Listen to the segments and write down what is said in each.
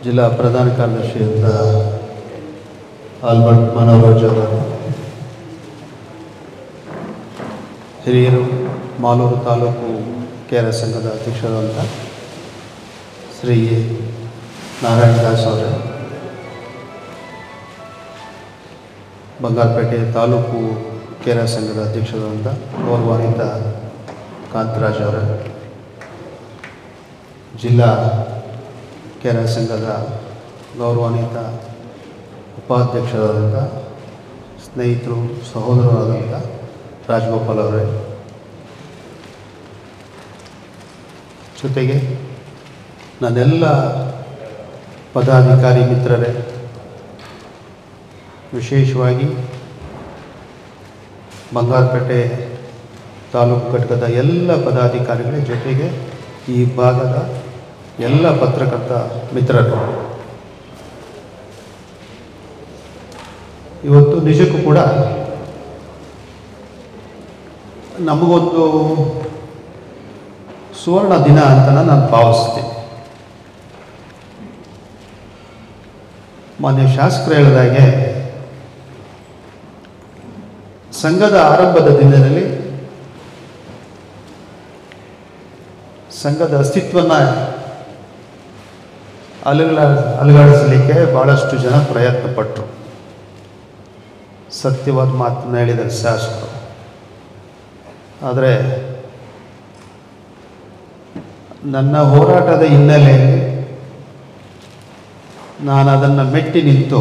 ಜಿಲ್ಲಾ ಪ್ರಧಾನ ಕಾರ್ಯದರ್ಶಿಯಿಂದ ಆಲ್ಬರ್ಟ್ ಮನೋರಾಜ್ ಅವರು ಹಿರಿಯರು ಮಾಲೂರು ತಾಲೂಕು ಕೇರ ಸಂಘದ ಅಧ್ಯಕ್ಷರಾದಂಥ ಶ್ರೀ ನಾರಾಯಣ ದಾಸ್ ಅವರೇ ಬಂಗಾರಪೇಟೆ ತಾಲೂಕು ಕೇರ ಸಂಘದ ಅಧ್ಯಕ್ಷರಾದಂಥ ಗೌರವಾನ್ವಿತ ಕಾಂತರಾಜ್ ಅವರೇ ಜಿಲ್ಲಾ ಕೇರ ಸಂಘದ ಗೌರವಾನ್ವಿತ ಉಪಾಧ್ಯಕ್ಷರಾದಂಥ ಸ್ನೇಹಿತರು ಸಹೋದರರಾದಂಥ ರಾಜಗೋಪಾಲ್ ಅವರೇ ಜೊತೆಗೆ ನನ್ನೆಲ್ಲ ಪದಾಧಿಕಾರಿ ಮಿತ್ರರೇ ವಿಶೇಷವಾಗಿ ಬಂಗಾರಪೇಟೆ ತಾಲೂಕು ಘಟಕದ ಎಲ್ಲ ಪದಾಧಿಕಾರಿಗಳ ಜೊತೆಗೆ ಈ ಭಾಗದ ಎಲ್ಲ ಪತ್ರಕರ್ತ ಮಿತ್ರರು ಇವತ್ತು ನಿಜಕ್ಕೂ ಕೂಡ ನಮಗೊಂದು ಸುವರ್ಣ ದಿನ ಅಂತ ನಾನು ಭಾವಿಸ್ತೀನಿ ಮಾನ್ಯ ಶಾಸಕರು ಹೇಳಿದಾಗೆ ಸಂಘದ ಆರಂಭದ ದಿನದಲ್ಲಿ ಸಂಘದ ಅಸ್ತಿತ್ವನ ಅಲುಗಳ ಅಲುಗಾಡಿಸಲಿಕ್ಕೆ ಭಾಳಷ್ಟು ಜನ ಪ್ರಯತ್ನ ಪಟ್ಟರು ಸತ್ಯವಾದ ಮಾತನ್ನ ಹೇಳಿದ್ದಾರೆ ಶಾಸಕರು ಆದರೆ ನನ್ನ ಹೋರಾಟದ ಹಿನ್ನೆಲೆಯಲ್ಲಿ ನಾನು ಅದನ್ನು ಮೆಟ್ಟಿ ನಿಂತು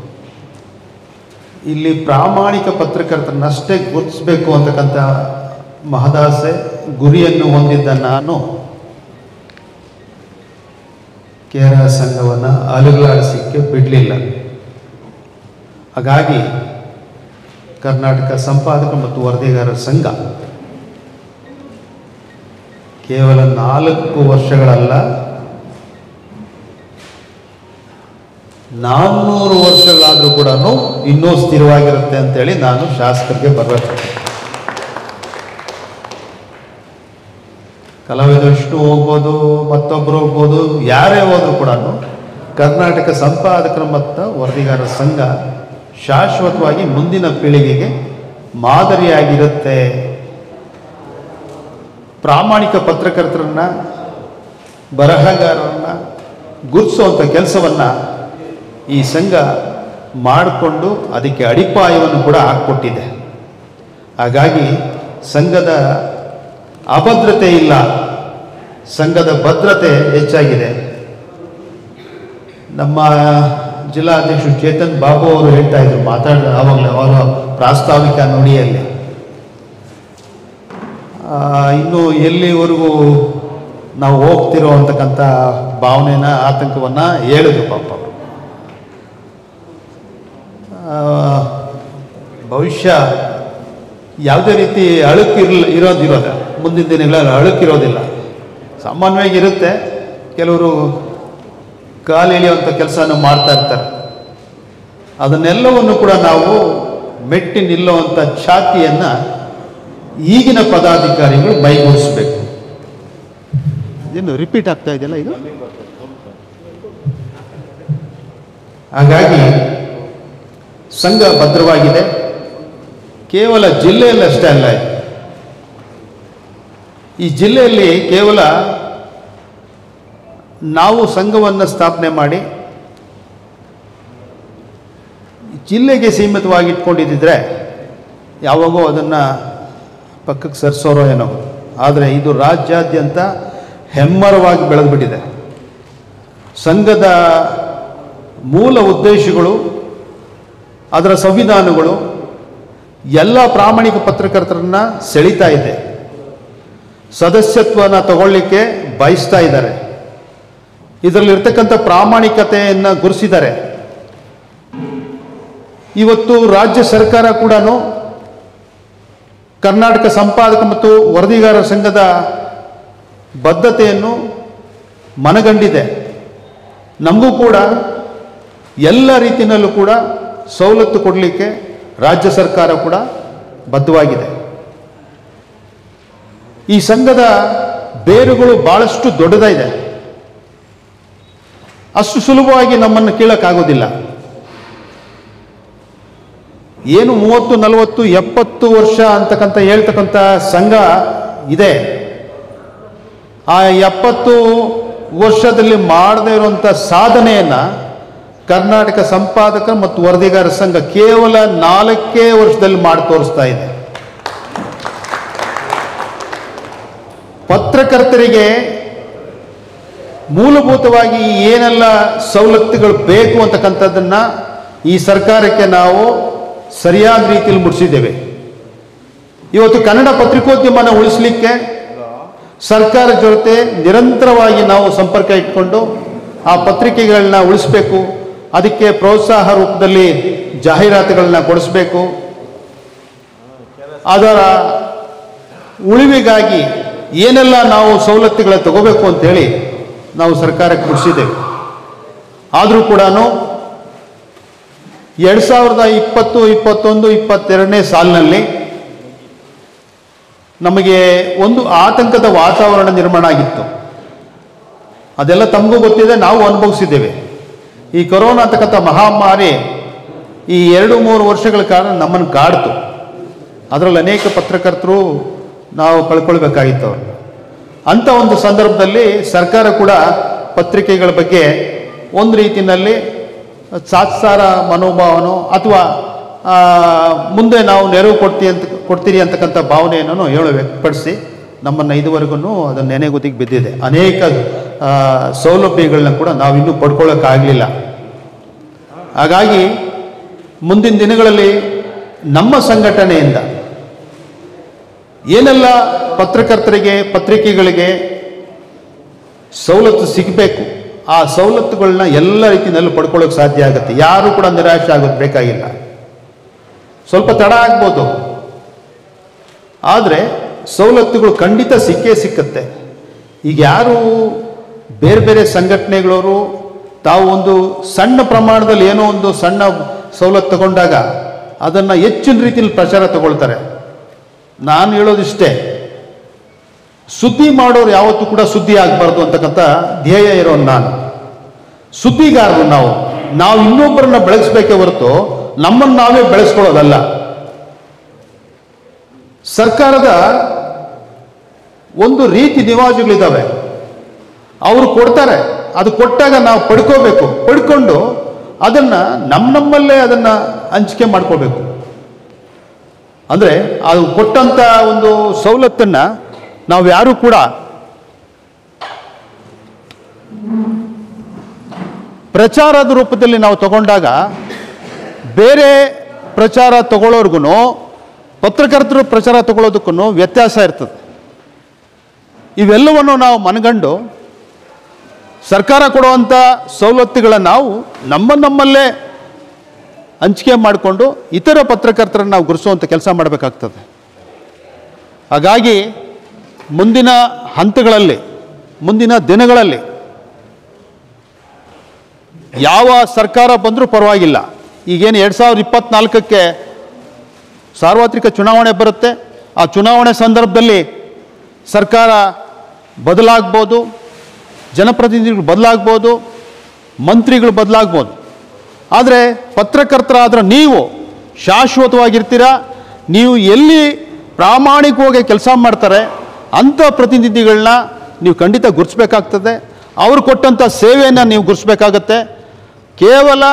ಇಲ್ಲಿ ಪ್ರಾಮಾಣಿಕ ಪತ್ರಕರ್ತರನ್ನಷ್ಟೇ ಗುರುತಿಸಬೇಕು ಅಂತಕ್ಕಂಥ ಮಹದಾಸೆ ಗುರಿಯನ್ನು ಹೊಂದಿದ್ದ ನಾನು ಕೇರ ಸಂಘವನ್ನು ಅಲುಗಾಡಿಸಲಿಕ್ಕೆ ಬಿಡಲಿಲ್ಲ ಹಾಗಾಗಿ ಕರ್ನಾಟಕ ಸಂಪಾದಕ ಮತ್ತು ವರದಿಗಾರರ ಸಂಘ ಕೇವಲ ನಾಲ್ಕು ವರ್ಷಗಳಲ್ಲ ನಾನ್ನೂರು ವರ್ಷಗಳಾದರೂ ಕೂಡ ಇನ್ನೂ ಸ್ಥಿರವಾಗಿರುತ್ತೆ ಅಂತೇಳಿ ನಾನು ಶಾಸಕರಿಗೆ ಬರಬೇಕು ಕಲಾವಿದ ವಿಷ್ಣು ಹೋಗ್ಬೋದು ಮತ್ತೊಬ್ಬರು ಹೋಗ್ಬೋದು ಯಾರೇ ಹೋದರೂ ಕೂಡ ಕರ್ನಾಟಕ ಸಂಪಾದಕರ ಮತ್ತು ವರದಿಗಾರರ ಸಂಘ ಶಾಶ್ವತವಾಗಿ ಮುಂದಿನ ಪೀಳಿಗೆಗೆ ಮಾದರಿಯಾಗಿರುತ್ತೆ ಪ್ರಾಮಾಣಿಕ ಪತ್ರಕರ್ತರನ್ನ ಬರಹಗಾರರನ್ನ ಗುರುತಿಸುವಂಥ ಕೆಲಸವನ್ನು ಈ ಸಂಘ ಮಾಡಿಕೊಂಡು ಅದಕ್ಕೆ ಅಡಿಪಾಯವನ್ನು ಕೂಡ ಹಾಕ್ಕೊಟ್ಟಿದೆ ಹಾಗಾಗಿ ಸಂಘದ ಅಭದ್ರತೆ ಇಲ್ಲ ಸಂಘದ ಭದ್ರತೆ ಹೆಚ್ಚಾಗಿದೆ ನಮ್ಮ ಜಿಲ್ಲಾಧ್ಯಕ್ಷರು ಚೇತನ್ ಬಾಬು ಅವರು ಹೇಳ್ತಾ ಇದ್ರು ಮಾತಾಡಿದ ಆವಾಗಲೇ ಅವರ ಪ್ರಾಸ್ತಾವಿಕ ನುಡಿಯಲ್ಲಿ ಆ, ಇನ್ನು ಎಲ್ಲಿವರೆಗೂ ನಾವು ಹೋಗ್ತಿರೋ ಅಂತಕ್ಕಂಥ ಭಾವನೆನ ಆತಂಕವನ್ನು ಹೇಳಿದ್ರು ಪಾಪ ಅವರು ಆ, ಭವಿಷ್ಯ ಯಾವುದೇ ರೀತಿ ಅಳುಕಿರಲ್ ಇರೋದಿರೋದ ಮುಂದಿನ ದಿನಗಳಲ್ಲಿ ಅಳುಕಿರೋದಿಲ್ಲ ಸಾಮಾನ್ಯವಾಗಿ ಇರುತ್ತೆ ಕೆಲವರು ಕಾಲು ಎಳೆಯುವಂಥ ಕೆಲಸನ ಮಾಡ್ತಾ ಇರ್ತಾರೆ ಅದನ್ನೆಲ್ಲವನ್ನು ಕೂಡ ನಾವು ಮೆಟ್ಟಿ ನಿಲ್ಲುವಂಥ ಛಾತಿಯನ್ನು ಈಗಿನ ಪದಾಧಿಕಾರಿಗಳು ಮೈಗೂಡಿಸ್ಬೇಕು ಏನು ರಿಪೀಟ್ ಆಗ್ತಾ ಇದೆಯಲ್ಲ ಇದು ಹಾಗಾಗಿ ಸಂಘ ಭದ್ರವಾಗಿದೆ ಕೇವಲ ಜಿಲ್ಲೆಯಲ್ಲಿ ಅಷ್ಟೇ ಅಲ್ಲ ಇದು. ಈ ಜಿಲ್ಲೆಯಲ್ಲಿ ಕೇವಲ ನಾವು ಸಂಘವನ್ನು ಸ್ಥಾಪನೆ ಮಾಡಿ ಜಿಲ್ಲೆಗೆ ಸೀಮಿತವಾಗಿ ಇಟ್ಕೊಂಡಿದ್ದಿದ್ರೆ ಯಾವಾಗೋ ಅದನ್ನು ಪಕ್ಕಕ್ಕೆ ಸರಿಸೋರೋ ಏನೋ ಆದರೆ ಇದು ರಾಜ್ಯಾದ್ಯಂತ ಹೆಮ್ಮರವಾಗಿ ಬೆಳೆದ್ಬಿಟ್ಟಿದೆ ಸಂಘದ ಮೂಲ ಉದ್ದೇಶಗಳು ಅದರ ಸಂವಿಧಾನಗಳು ಎಲ್ಲ ಪ್ರಾಮಾಣಿಕ ಪತ್ರಕರ್ತರನ್ನ ಸೆಳೀತಾ ಇದೆ ಸದಸ್ಯತ್ವನ ತಗೊಳ್ಳಿಕ್ಕೆ ಬಯಸ್ತಾ ಇದ್ದಾರೆ ಇದರಲ್ಲಿರ್ತಕ್ಕಂಥ ಪ್ರಾಮಾಣಿಕತೆಯನ್ನು ಗುರುಸಿದ್ದಾರೆ ಇವತ್ತು ರಾಜ್ಯ ಸರ್ಕಾರ ಕೂಡ ಕರ್ನಾಟಕ ಸಂಪಾದಕ ಮತ್ತು ವರದಿಗಾರರ ಸಂಘದ ಬದ್ಧತೆಯನ್ನು ಮನಗಂಡಿದೆ ನಮಗೂ ಕೂಡ ಎಲ್ಲ ರೀತಿಯಲ್ಲೂ ಕೂಡ ಸವಲತ್ತು ಕೊಡಲಿಕ್ಕೆ ರಾಜ್ಯ ಸರ್ಕಾರ ಕೂಡ ಬದ್ಧವಾಗಿದೆ ಈ ಸಂಘದ ಬೇರುಗಳು ಭಾಳಷ್ಟು ದೊಡ್ಡದಾಗಿದೆ ಅಷ್ಟು ಸುಲಭವಾಗಿ ನಮ್ಮನ್ನು ಕೀಳಕ್ಕಾಗೋದಿಲ್ಲ ಏನು ಮೂವತ್ತು ನಲವತ್ತು ಎಪ್ಪತ್ತು ವರ್ಷ ಅಂತಕ್ಕಂಥ ಹೇಳ್ತಕ್ಕಂಥ ಸಂಘ ಇದೆ ಆ ಎಪ್ಪತ್ತು ವರ್ಷದಲ್ಲಿ ಮಾಡದೇ ಇರುವಂಥ ಸಾಧನೆಯನ್ನು ಕರ್ನಾಟಕ ಸಂಪಾದಕ ಮತ್ತು ವರದಿಗಾರ ಸಂಘ ಕೇವಲ ನಾಲ್ಕೇ ವರ್ಷದಲ್ಲಿ ಮಾಡಿ ತೋರಿಸ್ತಾ ಇದೆ ಪತ್ರಕರ್ತರಿಗೆ ಮೂಲಭೂತವಾಗಿ ಏನೆಲ್ಲ ಸವಲತ್ತುಗಳು ಬೇಕು ಅಂತಕ್ಕಂಥದ್ದನ್ನು ಈ ಸರ್ಕಾರಕ್ಕೆ ನಾವು ಸರಿಯಾದ ರೀತಿಯಲ್ಲಿ ಮುಡಿಸಿದ್ದೇವೆ ಇವತ್ತು ಕನ್ನಡ ಪತ್ರಿಕೋದ್ಯಮನ ಉಳಿಸಲಿಕ್ಕೆ ಸರ್ಕಾರದ ಜೊತೆ ನಿರಂತರವಾಗಿ ನಾವು ಸಂಪರ್ಕ ಇಟ್ಕೊಂಡು ಆ ಪತ್ರಿಕೆಗಳನ್ನ ಉಳಿಸಬೇಕು ಅದಕ್ಕೆ ಪ್ರೋತ್ಸಾಹ ರೂಪದಲ್ಲಿ ಜಾಹೀರಾತುಗಳನ್ನ ಕೊಡಿಸ್ಬೇಕು ಅದರ ಉಳಿವಿಗಾಗಿ ಏನೆಲ್ಲ ನಾವು ಸವಲತ್ತುಗಳ ತಗೋಬೇಕು ಅಂತೇಳಿ ನಾವು ಸರ್ಕಾರಕ್ಕೆ ಮುಡಿಸಿದ್ದೇವೆ ಆದರೂ ಕೂಡ ಎರಡು ಸಾವಿರದ ಇಪ್ಪತ್ತು ಇಪ್ಪತ್ತೊಂದು ಇಪ್ಪತ್ತೆರಡನೇ ಸಾಲಿನಲ್ಲಿ ನಮಗೆ ಒಂದು ಆತಂಕದ ವಾತಾವರಣ ನಿರ್ಮಾಣ ಆಗಿತ್ತು ಅದೆಲ್ಲ ತಮಗೂ ಗೊತ್ತಿದೆ ನಾವು ಅನುಭವಿಸಿದ್ದೇವೆ ಈ ಕೊರೋನಾ ಅಂತಕ್ಕಂಥ ಮಹಾಮಾರಿ ಈ ಎರಡು ಮೂರು ವರ್ಷಗಳ ಕಾರಣ ನಮ್ಮನ್ನು ಕಾಡ್ತು ಅದರಲ್ಲಿ ಅನೇಕ ಪತ್ರಕರ್ತರು ನಾವು ಕಳ್ಕೊಳ್ಬೇಕಾಗಿತ್ತು ಅವ್ರನ್ನ ಅಂಥ ಒಂದು ಸಂದರ್ಭದಲ್ಲಿ ಸರ್ಕಾರ ಕೂಡ ಪತ್ರಿಕೆಗಳ ಬಗ್ಗೆ ಒಂದು ರೀತಿಯಲ್ಲಿ ಸಾತ್ಸಾರ ಮನೋಭಾವನೋ ಅಥವಾ ಆ, ಮುಂದೆ ನಾವು ನೆರವು ಕೊಡ್ತೀವಿ ಅಂತ ಕೊಡ್ತೀರಿ ಅಂತಕ್ಕಂಥ ಭಾವನೆಯನ್ನು ಹೇಳು ವ್ಯಕ್ತಪಡಿಸಿ ನಮ್ಮನ್ನು ಇದುವರೆಗೂ ಅದನ್ನು ನೆನೆಗುದಿಗೆ ಬಿದ್ದಿದೆ ಅನೇಕ ಆ, ಸೌಲಭ್ಯಗಳನ್ನ ಕೂಡ ನಾವಿನ್ನೂ ಪಡ್ಕೊಳ್ಳೋಕ್ಕಾಗಲಿಲ್ಲ ಹಾಗಾಗಿ ಮುಂದಿನ ದಿನಗಳಲ್ಲಿ ನಮ್ಮ ಸಂಘಟನೆಯಿಂದ ಏನೆಲ್ಲ ಪತ್ರಕರ್ತರಿಗೆ ಪತ್ರಿಕೆಗಳಿಗೆ ಸವಲತ್ತು ಸಿಗಬೇಕು ಆ ಸವಲತ್ತುಗಳನ್ನ ಎಲ್ಲ ರೀತಿಯಲ್ಲೂ ಪಡ್ಕೊಳ್ಳೋಕೆ ಸಾಧ್ಯ ಆಗುತ್ತೆ ಯಾರು ಕೂಡ ನಿರಾಶೆ ಆಗೋದು ಬೇಕಾಗಿಲ್ಲ ಸ್ವಲ್ಪ ತಡ ಆಗ್ಬೋದು ಆದರೆ ಸವಲತ್ತುಗಳು ಖಂಡಿತ ಸಿಕ್ಕೇ ಸಿಕ್ಕತ್ತೆ ಈಗ ಯಾರು ಬೇರೆ ಬೇರೆ ಸಂಘಟನೆಗಳವರು ತಾವು ಒಂದು ಸಣ್ಣ ಪ್ರಮಾಣದಲ್ಲಿ ಏನೋ ಒಂದು ಸಣ್ಣ ಸವಲತ್ತು ತಗೊಂಡಾಗ ಅದನ್ನು ಹೆಚ್ಚಿನ ರೀತಿಯಲ್ಲಿ ಪ್ರಚಾರ ತಗೊಳ್ತಾರೆ ನಾನು ಹೇಳೋದಿಷ್ಟೇ ಸುದ್ದಿ ಮಾಡೋರು ಯಾವತ್ತೂ ಕೂಡ ಸುದ್ದಿ ಆಗಬಾರ್ದು ಅಂತಕ್ಕಂಥ ಧ್ಯೇಯ ಇರೋ ನಾನು ಸುದ್ದಿಗಾರರು ನಾವು ನಾವು ಇನ್ನೊಬ್ಬರನ್ನ ಬೆಳೆಸಬೇಕೇ ಹೊರತು ನಮ್ಮನ್ನು ನಾವೇ ಬೆಳೆಸ್ಕೊಳ್ಳೋದಲ್ಲ ಸರ್ಕಾರದ ಒಂದು ರೀತಿ ನಿವಾಜುಗಳಿದ್ದಾವೆ ಅವರು ಕೊಡ್ತಾರೆ ಅದು ಕೊಟ್ಟಾಗ ನಾವು ಪಡ್ಕೋಬೇಕು ಪಡ್ಕೊಂಡು ಅದನ್ನು ನಮ್ಮ ನಮ್ಮಲ್ಲೇ ಅದನ್ನು ಹಂಚಿಕೆ ಮಾಡ್ಕೋಬೇಕು ಅಂದರೆ ಅದು ಕೊಟ್ಟಂಥ ಒಂದು ಸವಲತ್ತನ್ನು ನಾವು ಯಾರೂ ಕೂಡ ಪ್ರಚಾರದ ರೂಪದಲ್ಲಿ ನಾವು ತಗೊಂಡಾಗ ಬೇರೆ ಪ್ರಚಾರ ತಗೊಳ್ಳೋರ್ಗು ಪತ್ರಕರ್ತರು ಪ್ರಚಾರ ತಗೊಳ್ಳೋದಕ್ಕೂ ವ್ಯತ್ಯಾಸ ಇರ್ತದೆ ಇವೆಲ್ಲವನ್ನು ನಾವು ಮನಗಂಡು ಸರ್ಕಾರ ಕೊಡುವಂಥ ಸವಲತ್ತುಗಳನ್ನು ನಾವು ನಮ್ಮ ನಮ್ಮಲ್ಲೇ ಹಂಚಿಕೆ ಮಾಡಿಕೊಂಡು ಇತರ ಪತ್ರಕರ್ತರನ್ನು ನಾವು ಗುರುಸುವಂಥ ಕೆಲಸ ಮಾಡಬೇಕಾಗ್ತದೆ ಹಾಗಾಗಿ ಮುಂದಿನ ಹಂತಗಳಲ್ಲಿ ಮುಂದಿನ ದಿನಗಳಲ್ಲಿ ಯಾವ ಸರ್ಕಾರ ಬಂದರೂ ಪರವಾಗಿಲ್ಲ ಈಗೇನು ಎರಡು ಸಾವಿರದ ಇಪ್ಪತ್ನಾಲ್ಕಕ್ಕೆ ಸಾರ್ವತ್ರಿಕ ಚುನಾವಣೆ ಬರುತ್ತೆ ಆ ಚುನಾವಣೆ ಸಂದರ್ಭದಲ್ಲಿ ಸರ್ಕಾರ ಬದಲಾಗ್ಬೋದು ಜನಪ್ರತಿನಿಧಿಗಳು ಬದಲಾಗ್ಬೋದು ಮಂತ್ರಿಗಳು ಬದಲಾಗ್ಬೋದು ಆದರೆ ಪತ್ರಕರ್ತರಾದ್ರೆ ನೀವು ಶಾಶ್ವತವಾಗಿರ್ತೀರ ನೀವು ಎಲ್ಲಿ ಪ್ರಾಮಾಣಿಕವಾಗಿ ಕೆಲಸ ಮಾಡ್ತಾರೆ ಅಂಥ ಪ್ರತಿನಿಧಿಗಳನ್ನ ನೀವು ಖಂಡಿತ ಗುರುತಿಸ್ಬೇಕಾಗ್ತದೆ ಅವರು ಕೊಟ್ಟಂಥ ಸೇವೆಯನ್ನು ನೀವು ಗುರುತಿಸ್ಬೇಕಾಗತ್ತೆ ಕೇವಲ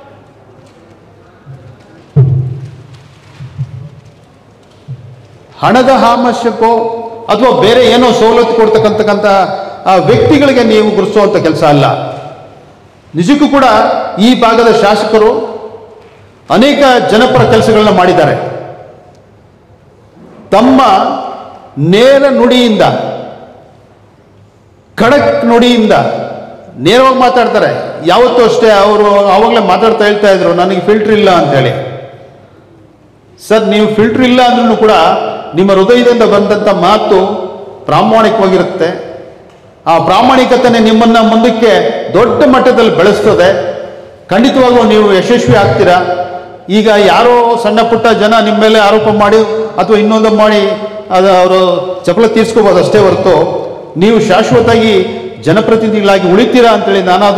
ಹಣದ ಆಮಶ್ಯಕೋ ಅಥವಾ ಬೇರೆ ಏನೋ ಸವಲತ್ತು ಕೊಡ್ತಕ್ಕಂತಕ್ಕಂಥ ಆ ವ್ಯಕ್ತಿಗಳಿಗೆ ನೀವು ಗುರುತಿಸುವಂಥ ಕೆಲಸ ಅಲ್ಲ ನಿಜಕ್ಕೂ ಕೂಡ ಈ ಭಾಗದ ಶಾಸಕರು ಅನೇಕ ಜನಪರ ಕೆಲಸಗಳನ್ನ ಮಾಡಿದ್ದಾರೆ ತಮ್ಮ ನೇರ ನುಡಿಯಿಂದ ಖಡಕ್ ನುಡಿಯಿಂದ ನೇರವಾಗಿ ಮಾತಾಡ್ತಾರೆ ಯಾವತ್ತೂ ಅಷ್ಟೇ ಅವರು ಆವಾಗಲೇ ಮಾತಾಡ್ತಾ ಹೇಳ್ತಾ ಇದ್ರು ನನಗೆ ಫಿಲ್ಟರ್ ಇಲ್ಲ ಅಂತೇಳಿ ಸರ್ ನೀವು ಫಿಲ್ಟರ್ ಇಲ್ಲ ಅಂದ್ರೂ ಕೂಡ ನಿಮ್ಮ ಹೃದಯದಿಂದ ಬಂದಂಥ ಮಾತು ಪ್ರಾಮಾಣಿಕವಾಗಿರುತ್ತೆ ಆ ಪ್ರಾಮಾಣಿಕತೆನೇ ನಿಮ್ಮನ್ನು ಮುಂದಕ್ಕೆ ದೊಡ್ಡ ಮಟ್ಟದಲ್ಲಿ ಬೆಳೆಸ್ತದೆ ಖಂಡಿತವಾಗ್ಲೂ ನೀವು ಯಶಸ್ವಿ ಆಗ್ತೀರಾ ಈಗ ಯಾರೋ ಸಣ್ಣ ಪುಟ್ಟ ಜನ ನಿಮ್ಮ ಮೇಲೆ ಆರೋಪ ಮಾಡಿ ಅಥವಾ ಇನ್ನೊಂದು ಮಾಡಿ ಅದು ಅವರು ಚಪಲ ತೀರ್ಸ್ಕೋಬೋದು ಅಷ್ಟೇ ಹೊರತು ನೀವು ಶಾಶ್ವತವಾಗಿ ಜನಪ್ರತಿನಿಧಿಗಳಾಗಿ ಉಳಿತೀರಾ ಅಂತೇಳಿ ನಾನಾದರೂ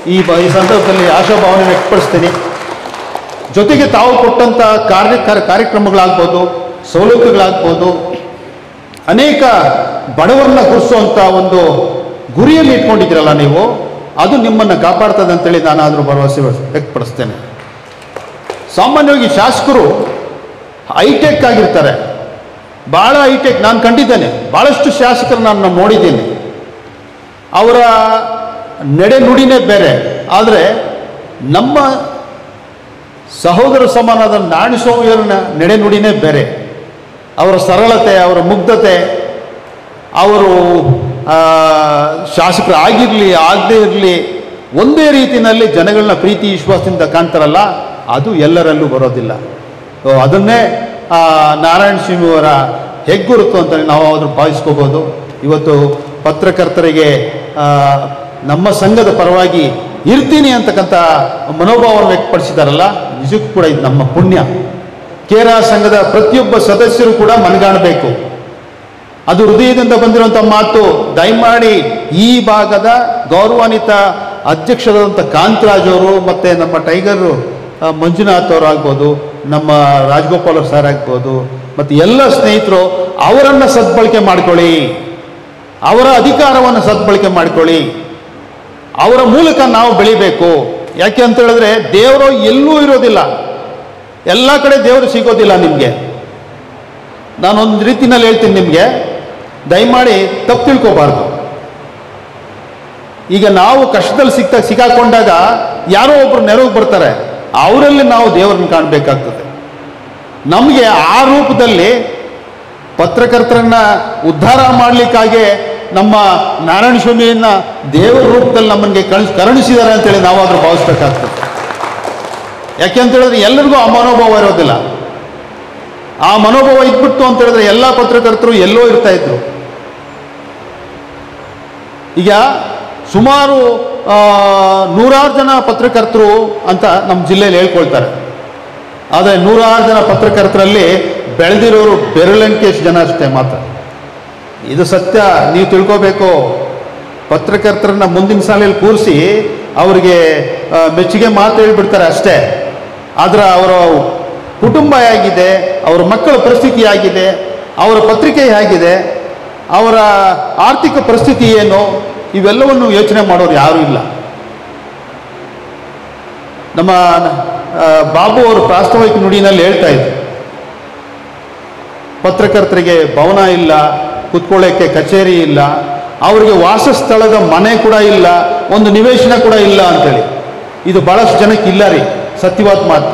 ಈ ಬ ಈ ಸಂದರ್ಭದಲ್ಲಿ ಆಶಾಭಾವನೆ ವ್ಯಕ್ತಪಡಿಸ್ತೀನಿ ಜೊತೆಗೆ ತಾವು ಕೊಟ್ಟಂಥ ಕಾರ್ಯ ಕಾರ್ಯ- ಕಾರ್ಯಕ್ರಮಗಳಾಗ್ಬೋದು ಸವಲತ್ತುಗಳಾಗ್ಬೋದು ಅನೇಕ ಬಡವರನ್ನ ಗುರುಸುವಂಥ ಒಂದು ಗುರಿಯಲ್ಲಿ ಇಟ್ಕೊಂಡಿದ್ದೀರಲ್ಲ ನೀವು ಅದು ನಿಮ್ಮನ್ನು ಕಾಪಾಡ್ತದೆ ಅಂತೇಳಿ ನಾನು ಆದರೂ ಭರವಸೆ ವ್ಯಕ್ತಪಡಿಸ್ತೇನೆ ಸಾಮಾನ್ಯವಾಗಿ ಶಾಸಕರು ಹೈಟೆಕ್ ಆಗಿರ್ತಾರೆ ಭಾಳ ಹೈಟೆಕ್ ನಾನು ಕಂಡಿದ್ದೇನೆ ಭಾಳಷ್ಟು ಶಾಸಕರು ನಾನು ನೋಡಿದ್ದೀನಿ ಅವರ ನಡೆ ನುಡಿನೇ ಬೇರೆ ಆದರೆ ನಮ್ಮ ಸಹೋದರ ಸಮಾನದ ನಾಣಿಸೋಯರನ ನಡೆ ನುಡಿನೇ ಬೇರೆ ಅವರ ಸರಳತೆ ಅವರ ಮುಗ್ಧತೆ ಅವರು ಆ, ಶಾಸಕರು ಆಗಿರಲಿ ಆಗದೇ ಇರಲಿ ಒಂದೇ ರೀತಿಯಲ್ಲಿ ಜನಗಳನ್ನ ಪ್ರೀತಿ ವಿಶ್ವಾಸದಿಂದ ಕಾಣ್ತಾರಲ್ಲ ಅದು ಎಲ್ಲರಲ್ಲೂ ಬರೋದಿಲ್ಲ ಸೊ ಅದನ್ನೇ ಆ, ನಾರಾಯಣ ಸ್ವಾಮಿಯವರ ಹೆಗ್ಗುರುತು ಅಂತ ನಾವು ಅದ್ರ ಭಾವಿಸ್ಕೋಬೋದು ಇವತ್ತು ಪತ್ರಕರ್ತರಿಗೆ ಆ, ನಮ್ಮ ಸಂಘದ ಪರವಾಗಿ ಇರ್ತೀನಿ ಅಂತಕ್ಕಂಥ ಮನೋಭಾವವನ್ನು ವ್ಯಕ್ತಪಡಿಸಿದಾರಲ್ಲ ನಿಜಕ್ಕೂ ಕೂಡ ಇದು ನಮ್ಮ ಪುಣ್ಯ ಕೇರ ಸಂಘದ ಪ್ರತಿಯೊಬ್ಬ ಸದಸ್ಯರು ಕೂಡ ಮನಗಾಣಬೇಕು ಅದು ಹೃದಯದಿಂದ ಬಂದಿರುವಂಥ ಮಾತು ದಯಮಾಡಿ ಈ ಭಾಗದ ಗೌರವಾನ್ವಿತ ಅಧ್ಯಕ್ಷರಾದಂಥ ಕಾಂತರಾಜ್ ಅವರು ಮತ್ತು ನಮ್ಮ ಟೈಗರ್ ಆ, ಮಂಜುನಾಥ್ ಅವರು ಆಗ್ಬೋದು ನಮ್ಮ ರಾಜಗೋಪಾಲ್ ಅವ್ರು ಸರ್ ಆಗ್ಬೋದು ಮತ್ತು ಎಲ್ಲ ಸ್ನೇಹಿತರು ಅವರನ್ನು ಸದ್ಬಳಕೆ ಮಾಡ್ಕೊಳ್ಳಿ ಅವರ ಅಧಿಕಾರವನ್ನು ಸದ್ಬಳಕೆ ಮಾಡ್ಕೊಳ್ಳಿ ಅವರ ಮೂಲಕ ನಾವು ಬೆಳಿಬೇಕು ಯಾಕೆ ಅಂತ ಹೇಳಿದ್ರೆ ದೇವರು ಎಲ್ಲೂ ಇರೋದಿಲ್ಲ ಎಲ್ಲ ಕಡೆ ದೇವರು ಸಿಗೋದಿಲ್ಲ ನಿಮಗೆ ನಾನೊಂದು ರೀತಿನಲ್ಲಿ ಹೇಳ್ತೀನಿ ನಿಮಗೆ ದಯಮಾಡಿ ತಪ್ಪು ತಿಳ್ಕೊಬಾರ್ದು ಈಗ ನಾವು ಕಷ್ಟದಲ್ಲಿ ಸಿಕ್ತ ಸಿಕ್ಕಾಕೊಂಡಾಗ ಯಾರೋ ಒಬ್ರು ನೆರವು ಬರ್ತಾರೆ ಅವರಲ್ಲಿ ನಾವು ದೇವರನ್ನು ಕಾಣಬೇಕಾಗ್ತದೆ ನಮಗೆ ಆ ರೂಪದಲ್ಲಿ ಪತ್ರಕರ್ತರನ್ನ ಉದ್ಧಾರ ಮಾಡಲಿಕ್ಕಾಗಿ ನಮ್ಮ ನಾರಾಯಣ ಸ್ವಾಮಿಯನ್ನ ದೇವರ ರೂಪದಲ್ಲಿ ನಮ್ಮನಿಗೆ ಕಳಿಸ್ ಕರುಣಿಸಿದ್ದಾರೆ ಅಂತೇಳಿ ನಾವಾದರೂ ಭಾವಿಸ್ಬೇಕಾಗ್ತದೆ ಯಾಕೆ ಅಂತ ಹೇಳಿದ್ರೆ ಎಲ್ಲರಿಗೂ ಆ ಮನೋಭಾವ ಇರೋದಿಲ್ಲ ಆ ಮನೋಭಾವ ಇದ್ಬಿಟ್ಟು ಅಂತ ಹೇಳಿದ್ರೆ ಎಲ್ಲ ಪತ್ರಕರ್ತರು ಎಲ್ಲೋ ಇರ್ತಾ ಇದ್ರು ಈಗ ಸುಮಾರು ಆ, ನೂರಾರು ಜನ ಪತ್ರಕರ್ತರು ಅಂತ ನಮ್ಮ ಜಿಲ್ಲೆಯಲ್ಲಿ ಹೇಳ್ಕೊಳ್ತಾರೆ ಆದರೆ ನೂರಾರು ಜನ ಪತ್ರಕರ್ತರಲ್ಲಿ ಬೆಳೆದಿರೋರು ಬೆರಳೆಣಿಕೆಷ್ಟು ಜನ ಅಷ್ಟೇ ಮಾತ್ರ ಇದು ಸತ್ಯ ನೀವು ತಿಳ್ಕೋಬೇಕು ಪತ್ರಕರ್ತರನ್ನ ಮುಂದಿನ ಸಾಲಿಯಲ್ಲಿ ಕೂರಿಸಿ ಅವರಿಗೆ ಆ, ಮೆಚ್ಚುಗೆ ಮಾತು ಹೇಳ್ಬಿಡ್ತಾರೆ ಅಷ್ಟೇ ಆದರೆ ಅವರ ಕುಟುಂಬ ಹೇಗಿದೆ ಅವರ ಮಕ್ಕಳ ಪರಿಸ್ಥಿತಿ ಹೇಗಿದೆ ಅವರ ಪತ್ರಿಕೆ ಹೇಗಿದೆ ಅವರ ಆರ್ಥಿಕ ಪರಿಸ್ಥಿತಿ ಏನು ಇವೆಲ್ಲವನ್ನು ಯೋಚನೆ ಮಾಡೋರು ಯಾರೂ ಇಲ್ಲ ನಮ್ಮ ಆ, ಬಾಬು ಅವರು ಪ್ರಾಸ್ತಾವಿಕ ನುಡಿನಲ್ಲಿ ಹೇಳ್ತಾ ಇದ್ರು ಪತ್ರಕರ್ತರಿಗೆ ಭವನ ಇಲ್ಲ ಕುತ್ಕೊಳ್ಳೋಕ್ಕೆ ಕಚೇರಿ ಇಲ್ಲ ಅವರಿಗೆ ವಾಸಸ್ಥಳದ ಮನೆ ಕೂಡ ಇಲ್ಲ ಒಂದು ನಿವೇಶನ ಕೂಡ ಇಲ್ಲ ಅಂತೇಳಿ ಇದು ಭಾಳಷ್ಟು ಜನಕ್ಕೆ ಇಲ್ಲ ರೀ ಸತ್ಯವಾದ ಮಾತು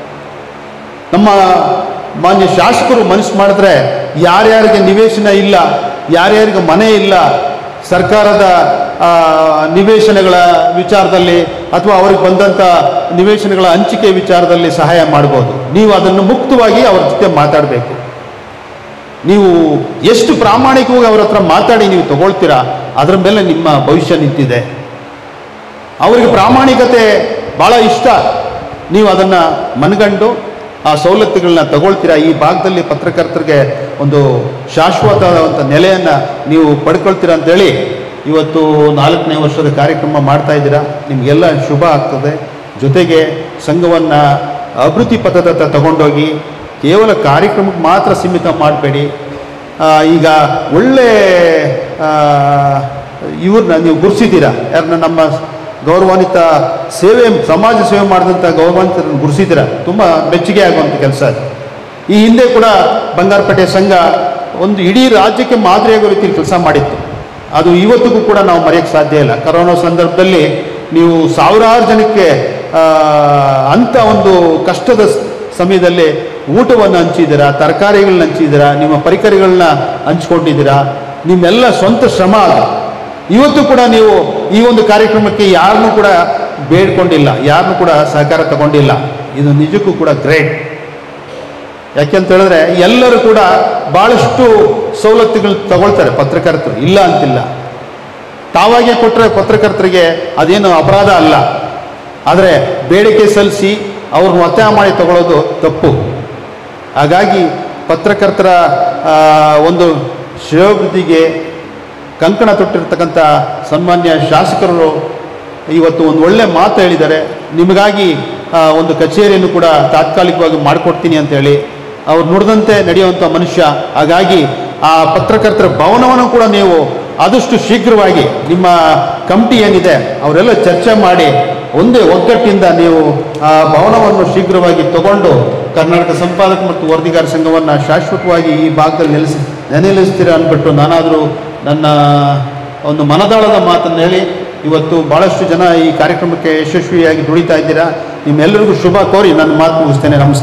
ನಮ್ಮ ಮಾನ್ಯ ಶಾಸಕರು ಮನಸ್ಸು ಮಾಡಿದ್ರೆ ಯಾರ್ಯಾರಿಗೆ ನಿವೇಶನ ಇಲ್ಲ ಯಾರ್ಯಾರಿಗೆ ಮನೆ ಇಲ್ಲ ಸರ್ಕಾರದ ಆ, ನಿವೇಶನಗಳ ವಿಚಾರದಲ್ಲಿ ಅಥವಾ ಅವ್ರಿಗೆ ಬಂದಂಥ ನಿವೇಶನಗಳ ಹಂಚಿಕೆ ವಿಚಾರದಲ್ಲಿ ಸಹಾಯ ಮಾಡ್ಬೋದು ನೀವು ಅದನ್ನು ಮುಕ್ತವಾಗಿ ಅವ್ರ ಜೊತೆ ಮಾತಾಡಬೇಕು ನೀವು ಎಷ್ಟು ಪ್ರಾಮಾಣಿಕವಾಗಿ ಅವ್ರ ಹತ್ರ ಮಾತಾಡಿ ನೀವು ತಗೊಳ್ತೀರಾ ಅದರ ಮೇಲೆ ನಿಮ್ಮ ಭವಿಷ್ಯ ನಿಂತಿದೆ ಅವರಿಗೆ ಪ್ರಾಮಾಣಿಕತೆ ಭಾಳ ಇಷ್ಟ ನೀವು ಅದನ್ನು ಮನಗಂಡು ಆ ಸವಲತ್ತುಗಳನ್ನ ತಗೊಳ್ತೀರಾ ಈ ಭಾಗದಲ್ಲಿ ಪತ್ರಕರ್ತರಿಗೆ ಒಂದು ಶಾಶ್ವತವಾದಂಥ ನೆಲೆಯನ್ನು ನೀವು ಪಡ್ಕೊಳ್ತೀರಾ ಅಂತೇಳಿ ಇವತ್ತು ನಾಲ್ಕನೇ ವರ್ಷದ ಕಾರ್ಯಕ್ರಮ ಮಾಡ್ತಾ ಇದ್ದೀರಾ ನಿಮಗೆಲ್ಲ ಶುಭ ಆಗ್ತದೆ ಜೊತೆಗೆ ಸಂಘವನ್ನು ಅಭಿವೃದ್ಧಿ ಪಥದತ್ತ ತಗೊಂಡೋಗಿ ಕೇವಲ ಕಾರ್ಯಕ್ರಮಕ್ಕೆ ಮಾತ್ರ ಸೀಮಿತ ಮಾಡಬೇಡಿ ಈಗ ಒಳ್ಳೆ ಆ, ಇವ್ರನ್ನ ನೀವು ಗುರುಸಿದ್ದೀರಾ ಯಾರನ್ನ ನಮ್ಮ ಗೌರವಾನ್ವಿತ ಸೇವೆ ಸಮಾಜ ಸೇವೆ ಮಾಡಿದಂಥ ಗೌರವಾನ್ವಿತರನ್ನು ಗುರುಸಿದ್ದೀರಾ ತುಂಬ ಮೆಚ್ಚುಗೆ ಆಗುವಂಥ ಕೆಲಸ ಅದು ಈ ಹಿಂದೆ ಕೂಡ ಬಂಗಾರಪೇಟೆ ಸಂಘ ಒಂದು ಇಡೀ ರಾಜ್ಯಕ್ಕೆ ಮಾದರಿಯಾಗೋ ರೀತಿಯಲ್ಲಿ ಕೆಲಸ ಮಾಡಿತ್ತು ಅದು ಇವತ್ತಿಗೂ ಕೂಡ ನಾವು ಮರೆಯೋಕ್ಕೆ ಸಾಧ್ಯ ಇಲ್ಲ ಕರೋನಾ ಸಂದರ್ಭದಲ್ಲಿ ನೀವು ಸಾವಿರಾರು ಜನಕ್ಕೆ ಆ, ಅಂಥ ಒಂದು ಕಷ್ಟದ ಸ್- ಸಮಯದಲ್ಲಿ ಊಟವನ್ನು ಹಂಚಿದ್ದೀರಾ ತರಕಾರಿಗಳನ್ನ ಹಂಚಿದ್ದೀರಾ ನಿಮ್ಮ ಪರಿಕರಗಳನ್ನ ಹಂಚ್ಕೊಂಡಿದ್ದೀರಾ ನಿಮ್ಮೆಲ್ಲ ಸ್ವಂತ ಶ್ರಮ ಅದು ಇವತ್ತು ಕೂಡ ನೀವು ಈ ಒಂದು ಕಾರ್ಯಕ್ರಮಕ್ಕೆ ಯಾರನ್ನೂ ಕೂಡ ಬೇಡ್ಕೊಂಡಿಲ್ಲ ಯಾರನ್ನೂ ಕೂಡ ಸಹಕಾರ ತಗೊಂಡಿಲ್ಲ ಇದು ನಿಜಕ್ಕೂ ಕೂಡ ಗ್ರೇಟ್ ಯಾಕೆಂತ ಹೇಳಿದ್ರೆ ಎಲ್ಲರೂ ಕೂಡ ಭಾಳಷ್ಟು ಸವಲತ್ತುಗಳು ತಗೊಳ್ತಾರೆ ಪತ್ರಕರ್ತರು ಇಲ್ಲ ಅಂತಿಲ್ಲ ತಾವಾಗೆ ಕೊಟ್ಟರೆ ಪತ್ರಕರ್ತರಿಗೆ ಅದೇನು ಅಪರಾಧ ಅಲ್ಲ ಆದರೆ ಬೇಡಿಕೆ ಸಲ್ಲಿಸಿ ಅವ್ರನ್ನ ಒತ್ತಾಯ ಮಾಡಿ ತಗೊಳ್ಳೋದು ತಪ್ಪು ಹಾಗಾಗಿ ಪತ್ರಕರ್ತರ ಆ, ಒಂದು ಶ್ರೇಯೋಭಿವೃದ್ಧಿಗೆ ಕಂಕಣ ತೊಟ್ಟಿರ್ತಕ್ಕಂಥ ಸನ್ಮಾನ್ಯ ಶಾಸಕರು ಇವತ್ತು ಒಂದು ಒಳ್ಳೆ ಮಾತು ಹೇಳಿದ್ದಾರೆ ನಿಮಗಾಗಿ ಆ, ಒಂದು ಕಚೇರಿಯನ್ನು ಕೂಡ ತಾತ್ಕಾಲಿಕವಾಗಿ ಮಾಡಿಕೊಡ್ತೀನಿ ಅಂತ ಹೇಳಿ ಅವ್ರು ನುಡಿದಂತೆ ನಡೆಯುವಂಥ ಮನುಷ್ಯ ಹಾಗಾಗಿ ಆ ಪತ್ರಕರ್ತರ ಭವನವನ್ನು ಕೂಡ ನೀವು ಆದಷ್ಟು ಶೀಘ್ರವಾಗಿ ನಿಮ್ಮ ಕಮಿಟಿ ಏನಿದೆ ಅವರೆಲ್ಲ ಚರ್ಚೆ ಮಾಡಿ ಒಂದೇ ಒಗ್ಗಟ್ಟಿಂದ ನೀವು ಆ ಭವನವನ್ನು ಶೀಘ್ರವಾಗಿ ತಗೊಂಡು ಕರ್ನಾಟಕ ಸಂಪಾದಕ ಮತ್ತು ವರದಿಗಾರ ಸಂಘವನ್ನು ಶಾಶ್ವತವಾಗಿ ಈ ಭಾಗದಲ್ಲಿ ನೆಲೆಸಿ ನೆಲೆನಿಲ್ಲಿಸ್ತೀರ ಅಂದ್ಬಿಟ್ಟು ನಾನಾದರೂ ನನ್ನ ಒಂದು ಮನದಾಳದ ಮಾತನ್ನು ಹೇಳಿ ಇವತ್ತು ಭಾಳಷ್ಟು ಜನ ಈ ಕಾರ್ಯಕ್ರಮಕ್ಕೆ ಯಶಸ್ವಿಯಾಗಿ ದುಡಿತಾ ಇದ್ದೀರಾ ನಿಮ್ಮೆಲ್ಲರಿಗೂ ಶುಭ ಕೋರಿ ನನ್ನ ಮಾತು ಮುಗಿಸ್ತೇನೆ ನಮಸ್ಕಾರ